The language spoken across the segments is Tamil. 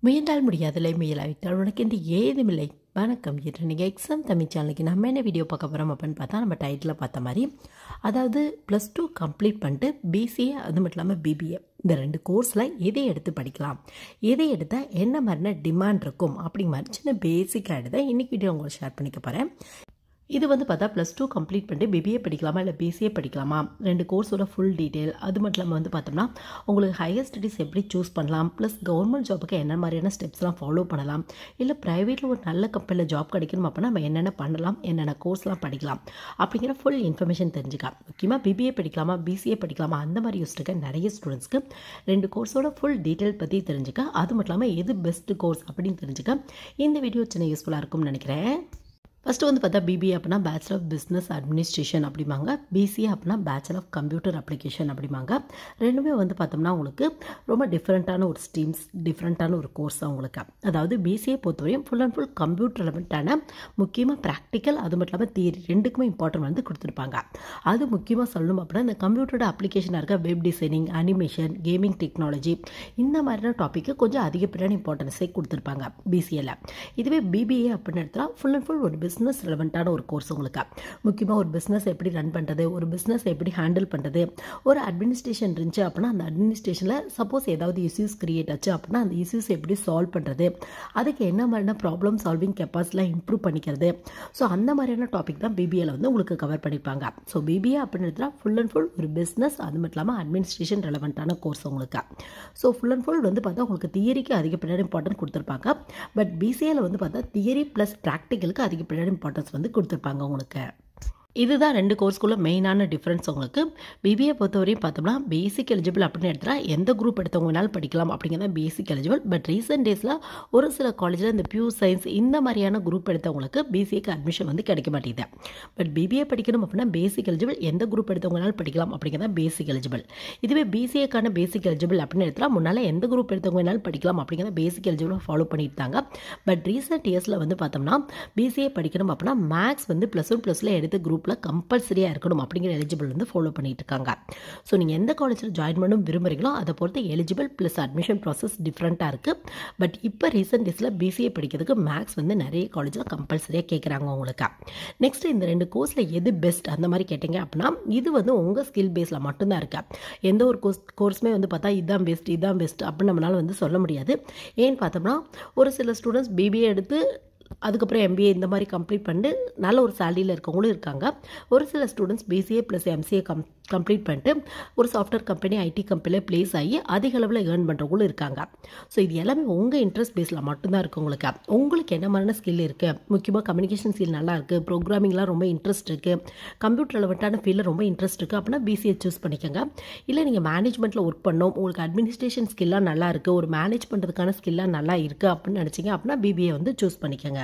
முயன்றால் முடியாதில்லை முயலாவிட்டால் உனக்கு என்று ஏதுமில்லை வணக்கம் இன்று நீங்கள் எக்ஸாம் தமிழ் சேனலுக்கு நம்ம என்ன வீடியோ பார்க்க போகிறோம் அப்படின்னு பார்த்தா நம்ம டைட்டில் பார்த்த மாதிரி அதாவது ப்ளஸ் டூ கம்ப்ளீட் பண்ணிட்டு பிசிஏ அது மட்டும் இல்லாமல் பிபிஏ இந்த ரெண்டு கோர்ஸில் எதை எடுத்து படிக்கலாம் எதை எடுத்தால் என்ன மாதிரின டிமாண்ட் இருக்கும் அப்படிங்கிற மாதிரி சின்ன பேசிக்காக எடுத்தால் இன்றைக்கி வீடியோ உங்களுக்கு ஷேர் பண்ணிக்க போகிறேன் இது வந்து பார்த்தா ப்ளஸ் டூ கம்ப்ளீட் பண்ணிட்டு பிபிஏ படிக்கலாமா இல்லை பிசிஏ படிக்கலாமா ரெண்டு கோர்ஸோட ஃபுல் டீட்டெயில் அது மட்டும் இல்லாமல் வந்து பார்த்தோம்னா உங்களுக்கு ஹையர் ஸ்டடீஸ் எப்படி சூஸ் பண்ணலாம் ப்ளஸ் கவர்மெண்ட் ஜாபுக்கு என்ன மாதிரியான ஸ்டெப்ஸ்லாம் ஃபாலோ பண்ணலாம் இல்லை ப்ரைவேட்டில் ஒரு நல்ல கம்பெனியில் ஜாப் கிடைக்கணும் அப்படின்னா நம்ம என்னென்ன பண்ணலாம் என்னென்ன கோர்ஸ்லாம் படிக்கலாம் அப்படிங்கிற ஃபுல் இன்ஃபர்மேஷன் தெரிஞ்சுக்கலாம் முக்கியமாக பிபிஏ படிக்கலாமா பிசிஏ படிக்கலாமா அந்த மாதிரி யோசிச்சுக்க நிறைய ஸ்டூடெண்ட்ஸ்க்கு ரெண்டு கோர்ஸோட ஃபுல் டீட்டெயில் பற்றி தெரிஞ்சுக்க அது மட்டும் இல்லாமல் எது பெஸ்ட் கோர்ஸ் அப்படின்னு தெரிஞ்சுக்க இந்த வீடியோ சின்ன யூஸ்ஃபுல்லாக இருக்கும்னு நினைக்கிறேன் ஃபஸ்ட்டு வந்து பார்த்தா பிபிஏ அப்படின்னா பேச்சுலர் ஆஃப் பிஸ்னஸ் அட்மினிஸ்ட்ரேஷன் அப்படிம்பாங்க பிசிஏ அப்படின்னா பேச்சுலர் ஆஃப் கம்ப்யூட்டர் அப்ளிகேஷன் அப்படிம்பாங்க ரெண்டுமே வந்து பார்த்தோம்னா உங்களுக்கு ரொம்ப டிஃப்ரெண்ட்டான ஒரு ஸ்ட்ரீம்ஸ் டிஃப்ரெண்ட்டான ஒரு கோர்ஸ் தான் உங்களுக்கு அதாவது பிசிஏ பொறுத்தவரையும் ஃபுல் அண்ட் ஃபுல் கம்ப்யூட்டர் ரெலவெண்ட்டான முக்கியமாக ப்ராக்டிக்கல் அது மட்டும் இல்லாமல் தியரி ரெண்டுக்குமே இம்பார்ட்டன்ட் வந்து கொடுத்துருப்பாங்க அது முக்கியமாக சொல்லணும் அப்படின்னா இந்த கம்ப்யூட்டரோட அப்ளிகேஷனாக இருக்க web designing animation gaming technology இந்த மாதிரியான டாப்பிக்கு கொஞ்சம் அதிகப்படியான இம்பார்ட்டன்ஸே கொடுத்துருப்பாங்க பிசிஏல இதுவே பிபிஏ அப்படின்னு எடுத்தால் ஃபுல் அண்ட் ஃபுல் ஒரு பிஸ்னஸ் ரெலவெண்ட்டான ஒரு கோர்ஸ் உங்களுக்கு முக்கியமாக ஒரு பிஸ்னஸ் எப்படி ரன் பண்ணுறது ஒரு பிஸ்னஸ் எப்படி ஹேண்டில் பண்ணுறது ஒரு அட்மினிஸ்ட்ரேஷன் இருந்துச்சு அப்படின்னா அந்த அட்மினிஸ்ட்ரேஷனில் சப்போஸ் ஏதாவது இஷ்யூஸ் கிரியேட் ஆச்சு அப்படின்னா அந்த இஷ்யூஸ் எப்படி சால்வ் பண்ணுறது அதுக்கு என்ன மாதிரியான ப்ராப்ளம் சால்விங் கெப்பாசிட்டிலாம் இம்ப்ரூவ் பண்ணிக்கிறது ஸோ அந்த மாதிரியான டாபிக் தான் பிபிஏல வந்து உங்களுக்கு கவர் பண்ணியிருப்பாங்க ஸோ பிபிஏ அப்படின்னு எடுத்தால் ஃபுல் அண்ட் ஃபுல் ஒரு பிஸ்னஸ் அது மட்டும் இல்லாமல் அட்மினிஸ்ட்ரேஷன் ரெலவெண்ட்டான கோர்ஸ் உங்களுக்கு ஸோ ஃபுல் அண்ட் ஃபுல் வந்து பார்த்தா உங்களுக்கு தியரிக்கு அதிகப்படியான இம்பார்ட்டன்ட் கொடுத்துருப்பாங்க பட் பிசிஏல வந்து பார்த்தா தியரி ப்ளஸ் ப்ராக்டிக்கலுக்கு அதிகப்படியான இம்பார்ட்டன்ஸ் வந்து கொடுத்துருப்பாங்க உங்களுக்கு இதுதான் ரெண்டு கோர்ஸ்க்குள்ள மெயினான டிஃப்ரென்ஸ் உங்களுக்கு பிபிஏ பொறுத்தவரையும் பார்த்தோம்னா பேசிக் எலிஜிபிள் அப்படின்னு எடுத்தால் எந்த குரூப் எடுத்தவங்க வேணாலும் படிக்கலாம் அப்படிங்கிறத பேசிக் எலிஜிபிள் பட் ரீசெண்ட் டேஸில் ஒரு சில காலேஜில் இந்த பியூர் சயின்ஸ் இந்த மாதிரியான குரூப் எடுத்தவங்களுக்கு பிசிஏக்கு அட்மிஷன் வந்து கிடைக்க மாட்டேங்குது பட் பிபிஏ படிக்கணும் அப்படின்னா பேசிக் எலிஜிபிள் எந்த குரூப் எடுத்தவங்க வேணாலும் படிக்கலாம் அப்படிங்கிறத பேசிக் எலிஜிபிள் இதுவே பிசிஏக்கான பேசிக் எலிஜிபிள் அப்படின்னு எடுத்தால் முன்னால் எந்த குரூப் எடுத்தவங்க வேணாலும் படிக்கலாம் அப்படிங்கிறத பேசிக் எலிஜிபிள் ஃபாலோ பண்ணியிருந்தாங்க பட் ரீசெண்ட் இயர்ஸில் வந்து பார்த்தோம்னா பிசிஏ படிக்கணும் அப்படின்னா மேக்ஸ் வந்து ப்ளஸ் ஒன் ப்ளஸில் எடுத்த குரூப் குரூப்பில் கம்பல்சரியாக இருக்கணும் அப்படிங்கிற எலிஜிபிள் வந்து ஃபாலோ பண்ணிட்டு இருக்காங்க ஸோ நீங்கள் எந்த காலேஜில் ஜாயின் பண்ணணும் விரும்புகிறீங்களோ அதை பொறுத்து எலிஜிபிள் ப்ளஸ் அட்மிஷன் ப்ராசஸ் டிஃப்ரெண்ட்டாக இருக்குது பட் இப்போ ரீசெண்ட் டேஸில் பிசிஏ படிக்கிறதுக்கு மேக்ஸ் வந்து நிறைய காலேஜில் கம்பல்சரியாக கேட்குறாங்க உங்களுக்கு நெக்ஸ்ட் இந்த ரெண்டு கோர்ஸில் எது பெஸ்ட் அந்த மாதிரி கேட்டிங்க அப்படின்னா இது வந்து உங்கள் ஸ்கில் பேஸில் மட்டும்தான் இருக்கா எந்த ஒரு கோர்ஸ் கோர்ஸுமே வந்து பார்த்தா இதுதான் பெஸ்ட் இதுதான் பெஸ்ட் அப்படின்னு நம்மளால் வந்து சொல்ல முடியாது ஏன்னு பார்த்தோம்னா ஒரு சில ஸ்டூடெண்ட்ஸ் பிபிஏ எடுத்து அதுக்கப்புறம் எம்பிஏ இந்த மாதிரி கம்ப்ளீட் பண்ணிட்டு நல்ல ஒரு சேலரியில் இருக்கவங்களும் இருக்காங்க ஒரு சில students BCA plus MCA com complete பண்ணிட்டு ஒரு சாஃப்ட்வேர் கம்பெனி ஐடி கம்பெனியில் ப்ளேஸ் ஆகி அதிக அளவில் ஏர்ன் பண்ணுறவங்களும் இருக்காங்க ஸோ இது எல்லாமே உங்கள் இன்ட்ரெஸ்ட் பேஸில் மட்டும்தான் இருக்குது உங்களுக்கு உங்களுக்கு என்ன மாதிரியான ஸ்கில் இருக்குது முக்கியமாக கம்யூனிகேஷன் ஸ்கில் நல்லா இருக்குது ப்ரோக்ராமிங்லாம் ரொம்ப இன்ட்ரெஸ்ட் இருக்குது கம்ப்யூட்டர் ரெலவெண்ட்டான ஃபீல்டில் ரொம்ப இன்ட்ரெஸ்ட் இருக்குது அப்படின்னா பிசிஏ சூஸ் பண்ணிக்கோங்க இல்லை நீங்கள் மேனேஜ்மெண்ட்டில் ஒர்க் பண்ணோம் உங்களுக்கு அட்மினிஸ்ட்ரேஷன் ஸ்கில்லாக நல்லா இருக்குது ஒரு மேனேஜ் பண்ணுறதுக்கான ஸ்கில்லாக நல்லா இருக்குது அப்படின்னு நினச்சிங்க அப்படின்னா பிபிஏ வந்து சூஸ் பண்ணிக்கோங்க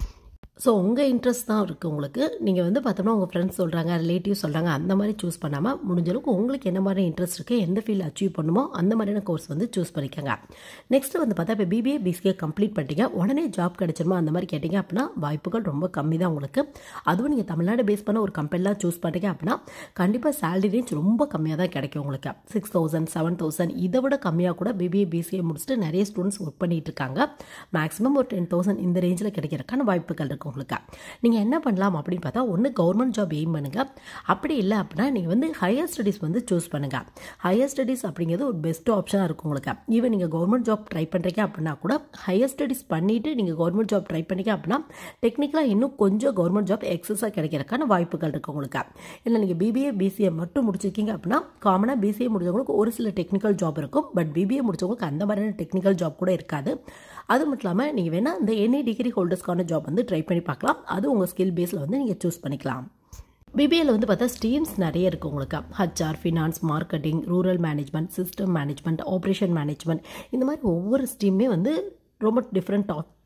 ஸோ உங்கள் இன்ட்ரெஸ்ட் தான் இருக்குது உங்களுக்கு நீங்கள் வந்து பார்த்தோம்னா உங்கள் ஃப்ரெண்ட்ஸ் சொல்கிறாங்க ரிலேட்டிவ் சொல்கிறாங்க அந்த மாதிரி சூஸ் பண்ணாமல் முடிஞ்ச அளவுக்கு உங்களுக்கு என்ன மாதிரி இன்ட்ரெஸ்ட் இருக்குது எந்த ஃபீல்டு அச்சீவ் பண்ணுமோ அந்த மாதிரியான கோர்ஸ் வந்து சூஸ் பண்ணிக்கோங்க நெக்ஸ்ட் வந்து பார்த்தா இப்போ பிபிஏ பிசிஏ கம்ப்ளீட் பண்ணிட்டீங்க உடனே ஜாப் கிடைச்சிருமா அந்த மாதிரி கேட்டிங்க அப்படின்னா வாய்ப்புகள் ரொம்ப கம்மி தான் உங்களுக்கு அதுவும் நீங்கள் தமிழ்நாடு பேஸ் பண்ண ஒரு கம்பெனிலாம் சூஸ் பண்ணுறீங்க அப்படின்னா கண்டிப்பாக சேலரி ரேஞ்ச் ரொம்ப கம்மியாக தான் கிடைக்கும் உங்களுக்கு சிக்ஸ் தௌசண்ட் செவன் தௌசண்ட் இதை விட கம்மியாக கூட பிபிஏ பிசிஏ முடிச்சுட்டு நிறைய ஸ்டூடெண்ட்ஸ் ஒர்க் பண்ணிட்டு இருக்காங்க மேக்ஸிமம் ஒரு டென் தௌசண்ட் இந்த ரேஞ்சில் கிடைக்கிறதுக்கான வாய்ப்புகள் இருக்குது உங்களுக்கு நீங்கள் என்ன பண்ணலாம் அப்படின்னு பார்த்தா ஒன்று கவர்மெண்ட் ஜாப் எய்ம் பண்ணுங்கள் அப்படி இல்லை அப்படின்னா நீங்கள் வந்து ஹையர் ஸ்டடீஸ் வந்து சூஸ் பண்ணுங்கள் ஹையர் ஸ்டடீஸ் அப்படிங்கிறது ஒரு பெஸ்ட் ஆப்ஷனாக இருக்கும் உங்களுக்கு ஈவன் நீங்கள் கவர்மெண்ட் ஜாப் ட்ரை பண்ணுறீங்க அப்படின்னா கூட ஹையர் ஸ்டடீஸ் பண்ணிவிட்டு நீங்கள் கவர்மெண்ட் ஜாப் ட்ரை பண்ணீங்க அப்படின்னா டெக்னிக்கலாக இன்னும் கொஞ்சம் கவர்மெண்ட் ஜாப் எக்ஸஸாக கிடைக்கிறதுக்கான வாய்ப்புகள் இருக்குது உங்களுக்கு இல்லை நீங்கள் பிபிஏ பிசிஏ மட்டும் முடிச்சிருக்கீங்க அப்படின்னா காமனாக பிசிஏ முடிச்சவங்களுக்கு ஒரு சில டெக்னிக்கல் ஜாப் இருக்கும் பட் பிபிஏ முடிச்சவங்களுக்கு அந்த மாதிரியான டெக்னிக்கல் ஜாப் கூட இருக்காது அது மட்டும் இல்லாமல் நீங்கள் வேணால் இந்த எனி டிகிரி ஹோல்டர்ஸ்க்கான ஜாப் வந்து ட்ரை பண்ணி பார்க்கலாம் அது உங்கள் ஸ்கில் பேஸில் வந்து நீங்கள் சூஸ் பண்ணிக்கலாம் பிபிஏல வந்து பார்த்தா ஸ்ட்ரீம்ஸ் நிறைய இருக்குது உங்களுக்கு HR finance marketing rural management system management operation management இந்த மாதிரி ஒவ்வொரு ஸ்ட்ரீமே வந்து ரொம்ப டிஃப்ரெண்ட்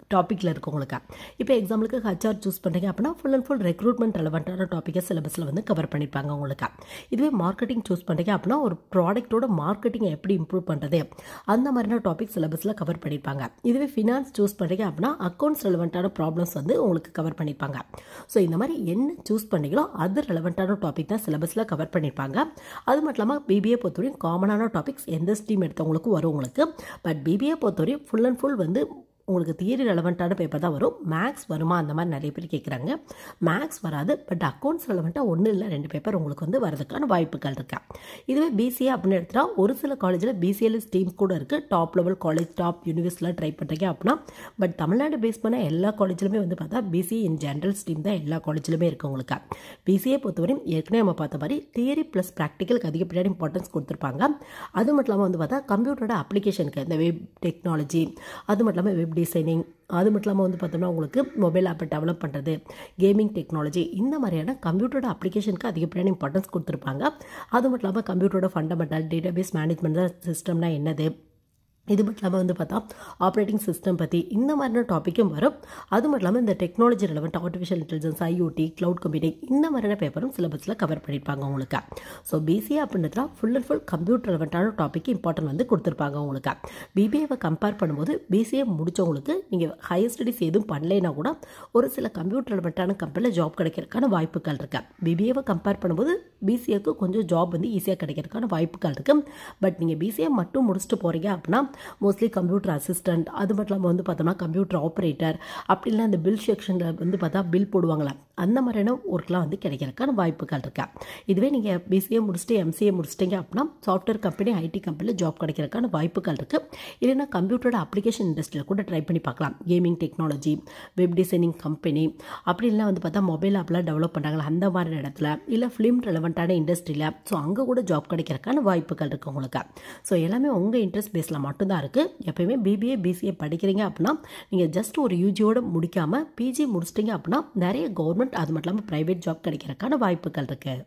டாப்பிக்கில் இருக்கு உங்களுக்கு இப்போ எக்ஸாம்பிளுக்கு ஹச்ஆர் சூஸ் பண்ணுறீங்க அப்படின்னா ஃபுல் அண்ட் ஃபுல் ரெக்ரூட்மெண்ட் ரெலவெண்ட்டான டாப்பிக்கை சிலபஸில் வந்து கவர் பண்ணியிருப்பாங்க உங்களுக்கு இதுவே மார்க்கெட்டிங் சூஸ் பண்ணுறீங்க அப்படின்னா ஒரு ப்ராடக்ட்டோட மார்க்கெட்டிங்கை எப்படி இம்ப்ரூவ் பண்ணுறது அந்த மாதிரியான டாபிக் சிலபஸில் கவர் பண்ணியிருப்பாங்க இதுவே ஃபினான்ஸ் சூஸ் பண்ணுறீங்க அப்படின்னா அக்கௌண்ட்ஸ் ரெலவெண்ட்டான ப்ராப்ளம்ஸ் வந்து உங்களுக்கு கவர் பண்ணியிருப்பாங்க ஸோ இந்த மாதிரி என்ன சூஸ் பண்ணீங்களோ அது ரெலவெண்ட்டான டாபிக் தான் சிலபஸில் கவர் பண்ணியிருப்பாங்க அது மட்டும் இல்லாமல் பிபிஏ பொறுத்தவரையும் காமனான டாபிக்ஸ் எந்த ஸ்ட்ரீம் எடுத்தவங்களுக்கும் வரும் உங்களுக்கு பட் பிபிஏ பொறுத்தவரையும் ஃபுல் அண்ட் ஃபுல் வந்து உங்களுக்கு தியரி ரெலவெண்ட்டான பேப்பர் தான் வரும் மேக்ஸ் வருமா அந்த மாதிரி நிறைய பேர் கேட்குறாங்க மேக்ஸ் வராது பட் அக்கௌண்ட்ஸ் ரெலவெண்ட்டாக ஒன்று இல்லை ரெண்டு பேப்பர் உங்களுக்கு வந்து வரதுக்கான வாய்ப்புகள் இருக்கு இதுவே பிசிஏ அப்படின்னு எடுத்துட்டா ஒரு சில காலேஜில் பிசிஏல ஸ்ட்ரீம்ஸ் கூட இருக்குது டாப் லெவல் காலேஜ் டாப் யூனிவர்சிட்டியில் ட்ரை பண்ணுறீங்க அப்படின்னா பட் தமிழ்நாடு பேஸ் பண்ண எல்லா காலேஜ்லையுமே வந்து பார்த்தா பிசிஏ இன் ஜென்ரல் ஸ்ட்ரீம் தான் எல்லா காலேஜ்லையுமே இருக்குது உங்களுக்கு பிசிஏ பொறுத்தவரையும் ஏற்கனவே நம்ம பார்த்த மாதிரி தியரி ப்ளஸ் ப்ராக்டிக்கலுக்கு அதிகப்படியான இம்பார்ட்டன்ஸ் கொடுத்துருப்பாங்க அது மட்டும் இல்லாமல் வந்து பார்த்தா கம்ப்யூட்டரோட அப்ளிகேஷனுக்கு இந்த வெப் டெக்னாலஜி அது மட்டும் இல்லாமல் வெப் டிசைனிங் அது மட்டும் இல்லாமல் வந்து பார்த்தோம்னா உங்களுக்கு மொபைல் ஆப்பை டெவலப் பண்ணுறது கேமிங் டெக்னாலஜி இந்த மாதிரியான கம்ப்யூட்டரோட அப்ளிகேஷனுக்கு அதிகப்படியான இம்பார்ட்டன்ஸ் கொடுத்துருப்பாங்க அது மட்டும் இல்லாமல் கம்ப்யூட்டரோட ஃபண்டமெண்டல் டேட்டாபேஸ் மேனேஜ்மெண்ட் சிஸ்டம்னா என்னது இது மட்டும் இல்லாமல் வந்து பார்த்தா ஆப்ரேட்டிங் சிஸ்டம் பற்றி இந்த மாதிரியான டாப்பிக்கும் வரும் அது மட்டும் இல்லாமல் இந்த technology relevant artificial intelligence IoT cloud computing இந்த மாதிரியான பேப்பரும் சிலபஸில் கவர் பண்ணியிருப்பாங்க உங்களுக்கு ஸோ பிசிஏ அப்படின்றதுல ஃபுல் அண்ட் ஃபுல் கம்ப்யூட்டர் ரெலவெண்ட்டான டாபிக் இம்பார்ட்டன்ட் வந்து கொடுத்துருப்பாங்க உங்களுக்கு பிபிஏவை கம்பேர் பண்ணும்போது பிசிஏ முடித்தவங்களுக்கு நீங்கள் ஹையர் ஸ்டடிஸ் எதுவும் பண்ணலைன்னா கூட ஒரு சில கம்ப்யூட்டர் ரெலவெண்ட்டான கம்பெனியில் ஜாப் கிடைக்கிறதுக்கான வாய்ப்புகள் இருக்கு பிபிஏவை கம்பேர் பண்ணும்போது பிசிஏக்கு கொஞ்சம் ஜாப் வந்து ஈஸியாக கிடைக்கிறதுக்கான வாய்ப்புகள் இருக்குது பட் நீங்கள் பிசிஏ மட்டும் முடிச்சுட்டு போகிறீங்க அப்படின்னா மோஸ்ட்லி கம்ப்யூட்டர் அசிஸ்டண்ட் அது மட்டும் இல்லாமல் வந்து பார்த்தோம்னா கம்ப்யூட்டர் ஆப்ரேட்டர் அப்படி இல்லை அந்த பில் செக்ஷனில் வந்து பார்த்தா பில் போடுவாங்களா அந்த மாதிரியான ஒர்க்லாம் வந்து கிடைக்கிறதுக்கான வாய்ப்புகள் இருக்கா இதுவே நீங்கள் பிசிஏ முடிச்சுட்டு எம்சிஏ முடிச்சிட்டிங்க அப்படின்னா சாஃப்ட்வேர் கம்பெனி ஐடி கம்பெனியில் ஜாப் கிடைக்கிறதுக்கான வாய்ப்புகள் இருக்குது இல்லைன்னா கம்ப்யூட்டரோட அப்ளிகேஷன் இண்டஸ்ட்ரியில் கூட ட்ரை பண்ணி பார்க்கலாம் gaming technology web designing company அப்படி இல்லைனா வந்து பார்த்தா மொபைல் ஆப்லாம் டெவலப் பண்ணுறாங்களா அந்த மாதிரி இடத்துல இல்லை ஃபிலிம் ரெலவெண்ட்டான இண்டஸ்ட்ரியில் ஸோ அங்கே கூட ஜாப் கிடைக்கிறதுக்கான வாய்ப்புகள் இருக்குது உங்களுக்கு ஸோ எல்லாமே உங்கள் இன்ட்ரெஸ்ட் பேஸில் மட்டும்தான் இருக்குது எப்பயுமே பிபிஏ பிசிஏ படிக்கிறீங்க அப்படின்னா நீங்கள் ஜஸ்ட் ஒரு யூஜியோட முடிக்காமல் பிஜி முடிச்சிட்டிங்க அப்படின்னா நிறைய கவர்மெண்ட் அது மட்டும் இல்லாமல் ப்ரைவேட் ஜாப் கிடைக்கிறதுக்கான வாய்ப்புகள் இருக்குது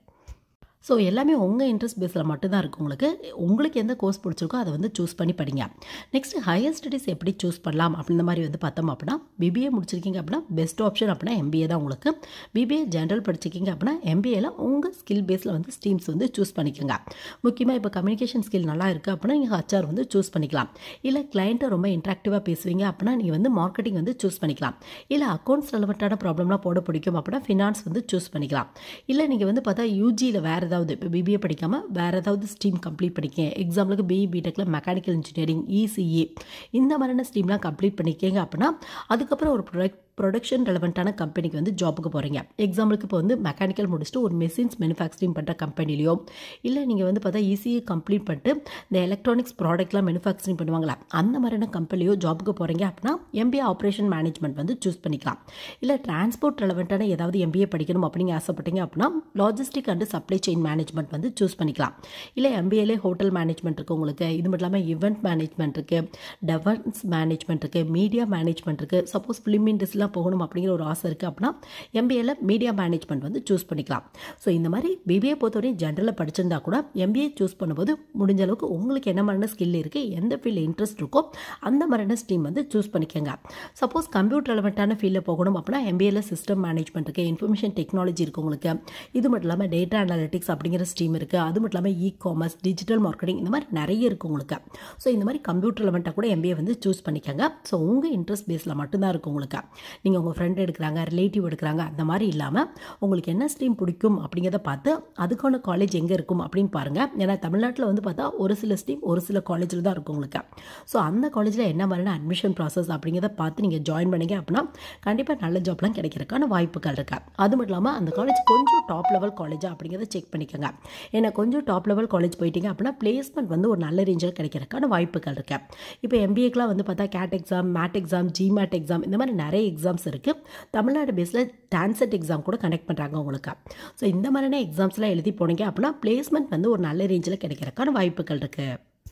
ஸோ எல்லாமே உங்கள் இன்ட்ரெஸ்ட் பேஸில் மட்டும்தான் இருக்குது உங்களுக்கு உங்களுக்கு எந்த கோர்ஸ் பிடிச்சிருக்கோ அதை வந்து சூஸ் பண்ணி படிங்க நெக்ஸ்ட் ஹையர் ஸ்டடீஸ் எப்படி சூஸ் பண்ணலாம் அப்படின்ற மாதிரி வந்து பார்த்தோம் அப்படின்னா பிபிஏ முடிச்சிருக்கீங்க அப்படின்னா பெஸ்ட் ஆப்ஷன் அப்படின்னா எம்பிஏ தான் உங்களுக்கு பிபிஏ ஜென்ரல் படிச்சிருக்கீங்க அப்படின்னா எம்பிஏல உங்கள் ஸ்கில் பேஸில் வந்து ஸ்ட்ரீம்ஸ் வந்து சூஸ் பண்ணிக்கோங்க முக்கியமாக இப்போ கம்யூனிகேஷன் ஸ்கில் நல்லா இருக்குது அப்படின்னா நீங்கள் ஹச்ஆர் வந்து சூஸ் பண்ணிக்கலாம் இல்லை கிளைண்ட்டை ரொம்ப இன்ட்ராக்டிவாக பேசுவீங்க அப்படின்னா நீங்கள் வந்து மார்க்கெட்டிங் வந்து சூஸ் பண்ணிக்கலாம் இல்லை அக்கௌண்ட்ஸ் ரெலவெண்ட்டான ப்ராப்ளம்லாம் போட பிடிக்கும் அப்படின்னா ஃபினான்ஸ் வந்து சூஸ் பண்ணிக்கலாம் இல்லை நீங்கள் வந்து பார்த்தா யூஜியில் வேறு ஏதாவது இப்போ பிபிஏ படிக்காமல் வேறு ஏதாவது ஸ்ட்ரீம் கம்ப்ளீட் படிக்க எக்ஸாம்பிளுக்கு பிஇ பிடெக்கில் மெக்கானிக்கல் இன்ஜினியரிங் இசிஇ இந்த மாதிரியான ஸ்ட்ரீம்லாம் கம்ப்ளீட் பண்ணிக்கங்க அப்படின்னா அதுக்கப்புறம் ஒரு ப்ரொடக்ட் ப்ரொடக்ஷன் ரெலவெண்ட்டான கம்பெனிக்கு வந்து ஜாபுக்கு போகிறீங்க எக்ஸாம்பிளுக்கு இப்போ வந்து மெக்கானிக்கல் முடிச்சுட்டு ஒரு மெஷின்ஸ் மேனுஃபேக்சரிங் பண்ணுற கம்பெனிலையோ இல்லை நீங்கள் வந்து பார்த்தா ஈஸியை கம்ப்ளீட் பண்ணிட்டு இந்த எலக்ட்ரானிக்ஸ் ப்ராடக்ட்லாம் மேனுஃபேக்சரிங் பண்ணுவாங்களா அந்த மாதிரியான கம்பெனியோ ஜாபுக்கு போகிறீங்க அப்படின்னா எம்பிஏ ஆப்ரேஷன் மேனேஜ்மெண்ட் வந்து சூஸ் பண்ணிக்கலாம் இல்லை டிரான்ஸ்போர்ட் ரெலவெண்ட்டான ஏதாவது எம்பிஏ படிக்கணும் அப்படிங்க ஆசைப்பட்டீங்க அப்படின்னா logistic and supply chain management வந்து சூஸ் பண்ணிக்கலாம் இல்லை எம்பிஏலே ஹோட்டல் மேனேஜ்மெண்ட் இருக்குது உங்களுக்கு இது மட்டும் இல்லாமல் ஈவெண்ட் மேனேஜ்மெண்ட் இருக்குது டெவன்ஸ் மேனேஜ்மெண்ட் இருக்குது மீடியா மேனேஜ்மெண்ட் இருக்குது சப்போஸ் ஃபிலிம் இண்டஸ்ட்ரிலாம் போகணும் அப்படிங்கிற ஒரு ஆசை இருக்குது அப்படின்னா எம்பிஏல மீடியா மேனேஜ்மெண்ட் வந்து சூஸ் பண்ணிக்கலாம் ஸோ இந்த மாதிரி பிபிஏ பொறுத்தவரையும் ஜென்ரலில் படிச்சிருந்தா கூட எம்பிஏ சூஸ் பண்ணும்போது முடிஞ்ச அளவுக்கு உங்களுக்கு என்ன மாதிரியான ஸ்கில் இருக்குது எந்த ஃபீல்டில் இன்ட்ரெஸ்ட் இருக்கோ அந்த மாதிரியான ஸ்ட்ரீம் வந்து சூஸ் பண்ணிக்கோங்க சப்போஸ் கம்ப்யூட்டர் ரெலவெண்ட்டான ஃபீல்டில் போகணும் அப்படின்னா எம்பிஏல சிஸ்டம் மேனேஜ்மெண்ட் இருக்குது இன்ஃபர்மேஷன் டெக்னாலஜி இருக்குது உங்களுக்கு இது மட்டும் இல்லாமல் டேட்டா அனாலிட்டிக்ஸ் அப்படிங்கிற ஸ்ட்ரீம் இருக்குது அது மட்டும் இல்லாமல் இ காமர்ஸ் டிஜிட்டல் மார்க்கெட்டிங் இந்த மாதிரி நிறைய இருக்குது உங்களுக்கு ஸோ இந்த மாதிரி கம்ப்யூட்டர் ரெலவெண்ட்டாக கூட எம்பிஏ வந்து சூஸ் பண்ணிக்கோங்க ஸோ உங்கள் இன்ட்ரெஸ்ட் பேஸில் மட்டும்தான் இருக்குது உங்களுக்கு நீங்கள் உங்கள் ஃப்ரெண்ட் எடுக்கிறாங்க ரிலேட்டிவ் எடுக்கிறாங்க அந்த மாதிரி இல்லாமல் உங்களுக்கு என்ன ஸ்ட்ரீம் பிடிக்கும் அப்படிங்கிறத பார்த்து அதுக்கான காலேஜ் எங்கே இருக்கும் அப்படின்னு பாருங்கள் ஏன்னா தமிழ்நாட்டில் வந்து பார்த்தா ஒரு சில ஸ்ட்ரீம் ஒரு சில காலேஜில் தான் இருக்கும் உங்களுக்கு ஸோ அந்த காலேஜில் என்ன மாதிரியான அட்மிஷன் ப்ராசஸ் அப்படிங்கிறத பார்த்து நீங்கள் ஜாயின் பண்ணீங்க அப்படின்னா கண்டிப்பாக நல்ல ஜாப்லாம் கிடைக்கிறதுக்கான வாய்ப்புகள் இருக்கு அது மட்டும் இல்லாமல் அந்த காலேஜ் கொஞ்சம் டாப் லெவல் காலேஜா அப்படிங்கிறத செக் பண்ணிக்கோங்க ஏன்னா கொஞ்சம் டாப் லெவல் காலேஜ் போயிட்டீங்க அப்படின்னா பிளேஸ்மெண்ட் வந்து ஒரு நல்ல ரேஞ்சில் கிடைக்கிறதுக்கான வாய்ப்புகள் இருக்கு இப்போ எம்பிஏக்கெலாம் வந்து பார்த்தா CAT exam MAT exam GMAT exam இந்த மாதிரி நிறைய எக்ஸாம்ஸ் இருக்குது தமிழ்நாடு பேஸில் டான்செட் எக்ஸாம் கூட கனெக்ட் பண்ணுறாங்க உங்களுக்கு ஸோ இந்த மாதிரியான எக்ஸாம்ஸ்லாம் எழுதி போனீங்க அப்படின்னா பிளேஸ்மெண்ட் வந்து ஒரு நல்ல ரேஞ்சில் கிடைக்கிறதுக்கான வாய்ப்புகள் இருக்குது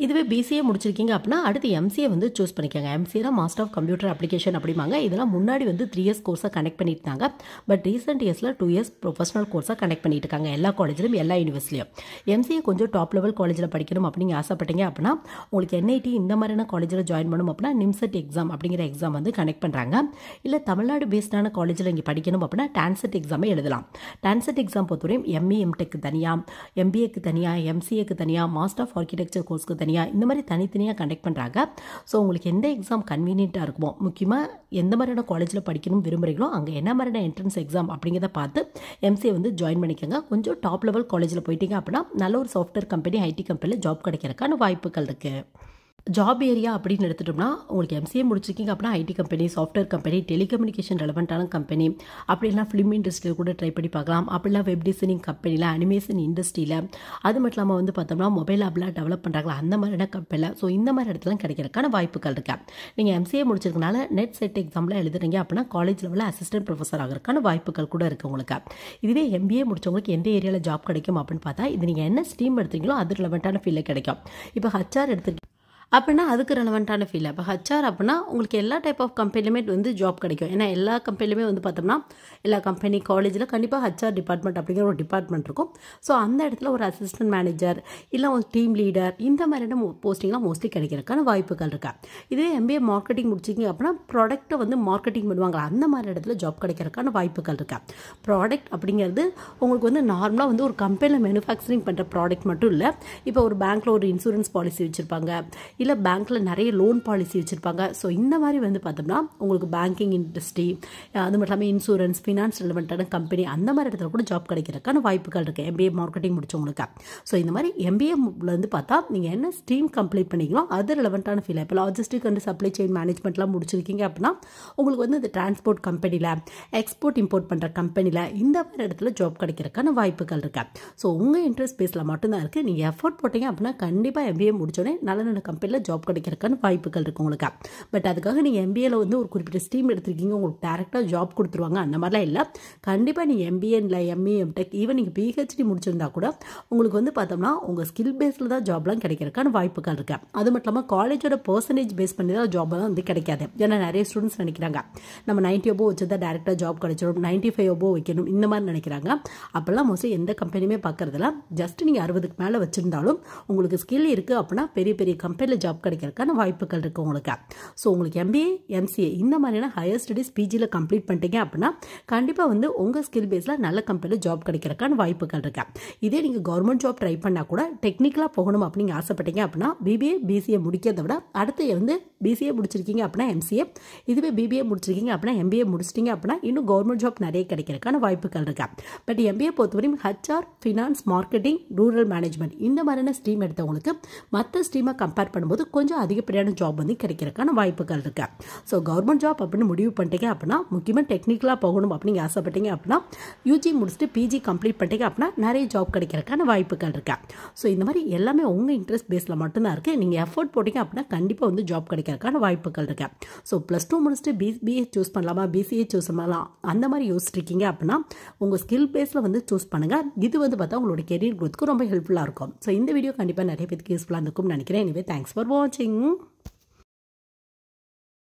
இதுவே பிசிஏ முடிச்சிருக்கீங்க அப்படின்னா அடுத்து எம்சிஏ வந்து சூஸ் பண்ணிக்கோங்க MCA master of computer application அப்படிம்பாங்க இதெல்லாம் முன்னாடி வந்து த்ரீ இயர்ஸ் கோர்ஸாக கனெக்ட் பண்ணிட்டு இருந்தாங்க பட் ரீசெண்ட் இயர்ஸில் டூ இயர்ஸ் ப்ரொஃபஷனல் கோர்ஸாக கனெக்ட் பண்ணிட்டு இருக்காங்க எல்லா காலேஜிலும் எல்லா யூனிவர்சிட்டியும் எம்சிஏ கொஞ்சம் டாப் லெவல் காலேஜில் படிக்கணும் அப்படிங்க ஆசைப்பட்டீங்க அப்படின்னா உங்களுக்கு என்ஐடி இந்த மாதிரியான காலேஜில் ஜாயின் பண்ணணும் அப்படின்னா நிம்செட் எக்ஸாம் அப்படிங்கிற எக்ஸாம் வந்து கனெக்ட் பண்ணுறாங்க இல்லை தமிழ்நாடு பேஸ்டான காலேஜில் இங்கே படிக்கணும் அப்படின்னா டான்செட் எக்ஸாமே எழுதலாம் டான்செட் எக்ஸாம் பொறுத்தவரையும் எம்இ எம்டெக்கு தனியாக எம்பிஏக்கு தனியாக எம்சிஏக்கு தனியாக மாஸ்டர் ஆஃப் ஆர்கிடெக்சர் கோர்ஸ்க்கு தனியாக இந்த மாதிரி தனித்தனியாக கண்டக்ட் பண்ணுறாங்க ஸோ உங்களுக்கு எந்த எக்ஸாம் கன்வீனியண்ட்டாக இருக்குமோ முக்கியமாக எந்த மாதிரியான காலேஜில் படிக்கணும் விரும்புகிறீங்களோ அங்கே என்ன மாதிரியான என்ட்ரன்ஸ் எக்ஸாம் அப்படிங்கிறத பார்த்து எம்சிஏ வந்து ஜாயின் பண்ணிக்கோங்க கொஞ்சம் டாப் லெவல் காலேஜில் போயிட்டீங்க அப்படின்னா நல்ல ஒரு சாஃப்ட்வேர் கம்பெனி ஐடி கம்பெனியில் ஜாப் கிடைக்கிறதுக்கான வாய்ப்புகள் இருக்குது ஜாப் ஏரியா அப்படின்னு எடுத்துட்டோம்னா உங்களுக்கு எம்சிஏ முடிச்சிருக்கீங்க அப்படின்னா IT company software company telecommunication ரெலவெண்ட்டான கம்பெனி அப்படிலாம் ஃபிலிம் இண்டஸ்ட்ரியில் கூட ட்ரை பண்ணி பார்க்கலாம் அப்படிலாம் வெப் டிசைனிங் கம்பெனியில் அனிமேஷன் இண்டஸ்ட்ரியில் அது மட்டும் இல்லாமல் வந்து பார்த்தோம்னா மொபைல் ஆப்லாம் டெவலப் பண்ணுறாங்களா அந்த மாதிரியான கம்பெனியில் ஸோ இந்த மாதிரி இடத்துல கிடைக்கிறதுக்கான வாய்ப்புகள் இருக்கு நீங்கள் எம்சிஏ முடிச்சிருக்கனால நெட் செட் எக்ஸாமில் எழுதுறீங்க அப்படின்னா காலேஜ் லெவலில் அசிஸ்டன்ட் ப்ரொஃபஸர் ஆகிறதுக்கான வாய்ப்புகள் கூட இருக்குது உங்களுக்கு இதுவே எம்பிஏ முடிச்சவங்களுக்கு எந்த ஏரியாவில் ஜாப் கிடைக்கும் அப்படின்னு பார்த்தா இது நீங்கள் என்ன ஸ்ட்ரீம் எடுத்தீங்களோ அது ரிலவெண்ட்டான ஃபீல்டில் கிடைக்கும் இப்போ ஹச்ஆர் எடுத்துக்கிட்டு அப்படின்னா அதுக்கு ரெலவெண்ட்டான ஃபீல் அப்போ ஹச்ஆர் அப்படின்னா உங்களுக்கு எல்லா டைப் ஆஃப் கம்பெனிலுமே வந்து ஜாப் கிடைக்கும் ஏன்னா எல்லா கம்பெனிலுமே வந்து பார்த்தோம்னா எல்லா கம்பெனி காலேஜில் கண்டிப்பாக ஹச்ஆர் டிபார்ட்மெண்ட் அப்படிங்கிற ஒரு டிபார்ட்மெண்ட் இருக்கும் ஸோ அந்த இடத்துல ஒரு அசிஸ்டன்ட் மேனேஜர் இல்லை ஒரு டீம் லீடர் இந்த மாதிரியான போஸ்டிங்லாம் மோஸ்ட்லி கிடைக்கிறதுக்கான வாய்ப்புகள் இருக்கா இதே எம்பிஏ மார்க்கெட்டிங் முடிச்சிங்க அப்படின்னா ப்ராடக்ட்டை வந்து மார்க்கெட்டிங் பண்ணுவாங்க அந்த மாதிரி இடத்துல ஜாப் கிடைக்கிறதுக்கான வாய்ப்புகள் இருக்கா ப்ராடக்ட் அப்படிங்கிறது உங்களுக்கு வந்து நார்மலாக வந்து ஒரு கம்பெனியில் மேனுஃபேக்சரிங் பண்ணுற ப்ராடக்ட் மட்டும் இல்லை இப்போ ஒரு பேங்க்கில் ஒரு இன்சூரன்ஸ் பாலிசி வச்சுருப்பாங்க இல்லை பேங்க்கில் நிறைய லோன் பாலிசி வச்சுருப்பாங்க ஸோ இந்த மாதிரி வந்து பார்த்தோம்னா உங்களுக்கு பேங்கிங் இண்டஸ்ட்ரி அது மட்டும் இல்லாமல் இன்சூரன்ஸ் ஃபினான்ஸ் ரிலவெண்ட்டான கம்பெனி அந்த மாதிரி இடத்துல கூட ஜாப் கிடைக்கிறதுக்கான வாய்ப்புகள் இருக்குது எம்பிஏ மார்க்கெட்டிங் முடிச்சவங்களுக்கு ஸோ இந்த மாதிரி எம்பிஏல வந்து பார்த்தா நீங்கள் என்ன ஸ்ட்ரீம் கம்ப்ளீட் பண்ணிங்களோ அது ரிலவெண்ட்டான ஃபீல் இப்போ லாஜிஸ்டிக் அண்ட் சப்ளை செயின் மேனேஜ்மெண்ட்லாம் முடிச்சிருக்கீங்க அப்படின்னா உங்களுக்கு வந்து இந்த டிரான்ஸ்போர்ட் கம்பெனியில் எக்ஸ்போர்ட் இம்போர்ட் பண்ணுற கம்பெனியில் இந்த மாதிரி இடத்துல ஜாப் கிடைக்கிறதுக்கான வாய்ப்புகள் இருக்கு ஸோ உங்கள் இன்ட்ரெஸ்ட் பேஸில் மட்டும்தான் இருக்குது நீங்கள் எஃபோர்ட் போட்டீங்க அப்படின்னா கண்டிப்பாக எம்பிஏ முடிச்சோடனே நல்ல நல்ல கம்பெனியில் ஜாப் கிடைக்கிறதுக்கான வாய்ப்புகள் இருக்குது உங்களுக்கு பட் அதுக்காக நீங்கள் எம்பிஏல வந்து ஒரு குறிப்பிட்ட ஸ்ட்ரீம் எடுத்திருக்கீங்க உங்களுக்கு டேரெக்டாக ஜாப் கொடுத்துருவாங்க அந்த மாதிரிலாம் இல்லை கண்டிப்பாக நீங்கள் எம்பிஏ இல்லை எம்ஏ எம்டெக் ஈவன் நீங்கள் பிஹெச்டி முடிச்சிருந்தா கூட உங்களுக்கு வந்து பார்த்தோம்னா உங்கள் ஸ்கில் பேஸில் தான் ஜாப்லாம் கிடைக்கிறதுக்கான வாய்ப்புகள் இருக்குது அது மட்டும் இல்லாமல் காலேஜோட பர்சன்டேஜ் பேஸ் பண்ணி தான் ஜாப்லாம் வந்து கிடைக்காது ஏன்னா நிறைய ஸ்டூடெண்ட்ஸ் நினைக்கிறாங்க நம்ம நைன்ட்டி ஒபோ வச்சு தான் டேரெக்டாக ஜாப் கிடைச்சிடும் நைன்ட்டி ஃபைவ் ஒபோ வைக்கணும் இந்த மாதிரி நினைக்கிறாங்க அப்போல்லாம் மோஸ்ட்லி எந்த கம்பெனியுமே பார்க்குறதில்ல ஜஸ்ட் நீங்கள் அறுபதுக்கு மேலே வச்சுருந்தாலும் உங்களுக்கு ஸ்கில் இருக்குது அப்படின்னா பெரிய பெரிய கம்பெனியில் ஜாப் கிடைக்கிறதுக்கான வாய்ப்புகள் இருக்குது உங்களுக்கு ஸோ உங்களுக்கு எம்பிஏ எம்சிஏ இந்த மாதிரியான ஹையர் ஸ்டடீஸ் பிஜியில் கம்ப்ளீட் பண்ணிட்டீங்க அப்படின்னா கண்டிப்பாக வந்து உங்கள் ஸ்கில் பேஸில் நல்ல கம்பெனியில் ஜாப் கிடைக்கிறதுக்கான வாய்ப்புகள் இருக்கு இதே நீங்கள் கவர்மெண்ட் ஜாப் ட்ரை பண்ணால் கூட டெக்னிக்கலாக போகணும் அப்படின்னு ஆசைப்பட்டீங்க அப்படின்னா பிபிஏ பிசிஏ முடிக்கிறத விட அடுத்து வந்து பிசிஏ முடிச்சிருக்கீங்க அப்படின்னா எம்சிஏ இதுவே பிபிஏ முடிச்சிருக்கீங்க அப்படின்னா எம்பிஏ முடிச்சிட்டிங்க அப்படின்னா இன்னும் கவர்மெண்ட் ஜாப் நிறைய கிடைக்கிறதுக்கான வாய்ப்புகள் இருக்கு பட் எம்பிஏ பொறுத்தவரையும் HR finance marketing rural management இந்த மாதிரியான ஸ்ட்ரீம் எடுத்தவங்களுக்கு மற்ற ஸ்ட்ரீமை கம்பேர் பண்ணும்போது கொஞ்சம் அதிகப்படியான ஜாப் வந்து கிடைக்கிறதுக்கான வாய்ப்புகள் இருக்கு ஸோ கவர்மெண்ட் ஜாப் அப்படின்னு முடிவு பண்ணிட்டீங்க அப்படின்னா முக்கியமாக டெக்னிக்கலாக போகணும் அப்படின்னு ஆசைப்பட்டீங்க அப்படின்னா யூஜி முடிச்சுட்டு பிஜி கம்ப்ளீட் பண்ணிட்டீங்க அப்படின்னா நிறைய ஜாப் கிடைக்கிறதுக்கான வாய்ப்புகள் இருக்கு ஸோ இந்த மாதிரி எல்லாமே உங்கள் இன்ட்ரெஸ்ட் பேஸில் மட்டும்தான் இருக்குது நீங்கள் எஃபோர்ட் போட்டிங்க அப்படின்னா கண்டிப்பாக வந்து ஜாப் கிடைக்கிறதுக்கான வாய்ப்புகள் இருக்கு ஸோ ப்ளஸ் டூ முடிச்சுட்டு பி பிஏ சூஸ் பண்ணலாமா பிசிஏ சூஸ் பண்ணலாம் அந்த மாதிரி யோசிச்சிருக்கீங்க அப்படின்னா உங்கள் ஸ்கில் பேஸில் வந்து சூஸ் பண்ணுங்கள் இது வந்து பார்த்தா உங்களோட கெரியர் க்ரோத்துக்கு ரொம்ப ஹெல்ப்ஃபுல்லாக இருக்கும் ஸோ இந்த வீடியோ கண்டிப்பாக நிறைய பேருக்கு யூஸ்ஃபுல்லாக இருக்கும்னு நினைக்கிறேன் எனவே தேங்க்ஸ் ஃபார் வாட்சிங்